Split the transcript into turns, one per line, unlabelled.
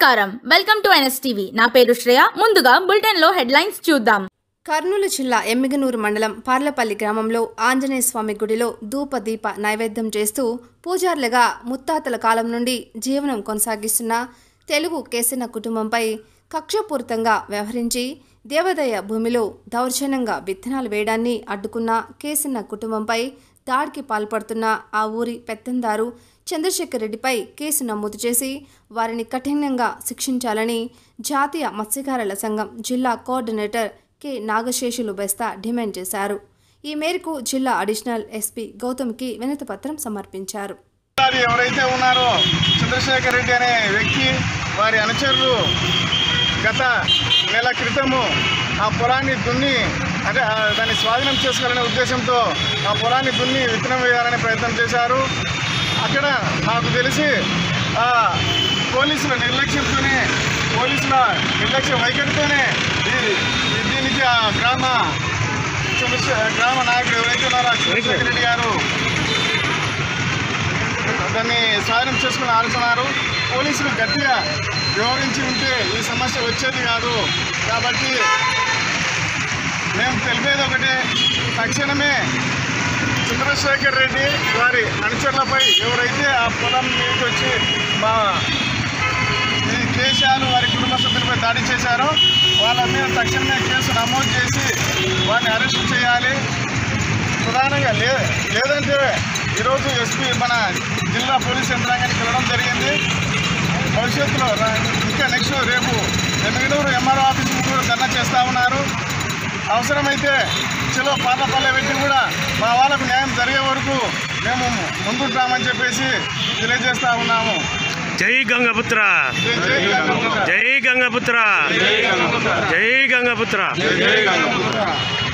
నమస్కారం welcome to NSTV నా పేరు శ్రేయ ముందుగా బులెటిన్ లో హెడ్లైన్స్ చూద్దాం
కర్నూలు జిల్లా ఎమ్మిగనూరు మండలం పార్లపల్లి గ్రామంలో ఆంజనేయ స్వామి గుడిలో ధూప దీప నైవేద్యం చేస్తూ పూజారులుగా ముత్తాతల కాలం నుండి జీవనం కొనసాగిస్తున్న తెలుగు కేసన్న కుటుంబంపై కక్షపూరితంగా వ్యవహరించి దేవదయ భూమిలో దౌర్జన్యంగా విత్తనాలు వేయడాన్ని అడ్డుకున్న కేసన్న కుటుంబంపై దాడికి పాల్పడుతున్న ఆ ఊరి పెత్తందారు చంద్రశేఖర్ రెడ్డిపై కేసు నమోదు చేసి వారిని కఠినంగా శిక్షించాలని జాతీయ మత్స్యకారుల సంఘం జిల్లా coordinator K Nagaseshulu Besta demand చేశారు ఈ మేరకు జిల్లా అడిషనల్ ఎస్పీ గౌతమ్కి వినతిపత్రం సమర్పించారు
అది ఎవరైతే ఉన్నారో చంద్రశేఖర్ రెడ్డి అనే వ్యక్తి వారి అనుచరులు గత నెల క్రితము ఆ పొలాన్ని దున్ని అంటే ఆ దాన్ని స్వాధీనం చేసుకోవాలనే ఉద్దేశంతో ఆ పొలాన్ని దున్ని విత్తనం వేయాలనే ప్రయత్నం చేశారు అక్కడ నాకు తెలిసి ఆ పోలీసుల నిర్లక్ష్యంతోనే పోలీసుల నిర్లక్ష్య వైఖరితోనే ఈ- ఈ దీనికి ఆ గ్రామ చంద్రశే గ్రామ నాయకుడు ఎవరైతే ఉన్నారో ఆ చంద్రశేఖర్ రెడ్డి గారు దాన్ని స్వాధీనం చేసుకుని ఆడుతున్నారు పోలీసులు గట్టిగా వ్యవహరించి ఉంటే ఈ సమస్య వచ్చేది కాదు కాబట్టి మేము తెలిపేది ఒకటే తక్షణమే చంద్రశేఖర్ రెడ్డి వారి అనుచరులపై ఎవరైతే ఆ పొలం మీదకి వచ్చి మా ఈ కేశాలు వారి కుటుంబ సభ్యులపై దాడి చేశారో వాళ్ళ మీద తక్షణమే కేసు నమోదు చేసి వారిని అరెస్ట్ చేయాలి ప్రధానంగా లే లేదంటే ఈరోజు ఎస్పీ మన జిల్లా పోలీస్ యంత్రాంగానికి వెళ్ళడం జరిగింది భవిష్యత్తులో రా- ఇంకా నెక్స్ట్ రేపు ఎమ్మిగనూరు ఎంఆర్ఓ ఆఫీస్ ముందు కూడా ధర్నా చేస్తూ ఉన్నారు అవసరమైతే చలో పాతపల్లె పెట్టి కూడా మా వాళ్ళకు న్యాయం జరిగే వరకు మేము ముందుంటామని చెప్పేసి తెలియజేస్తా ఉన్నాము
జై గంగపుత్ర
జై జై గంగపుత్ర.
జై గంగపుత్ర
జై గంగపుత్ర.
జై గంగపుత్ర
జై గంగపుత్ర.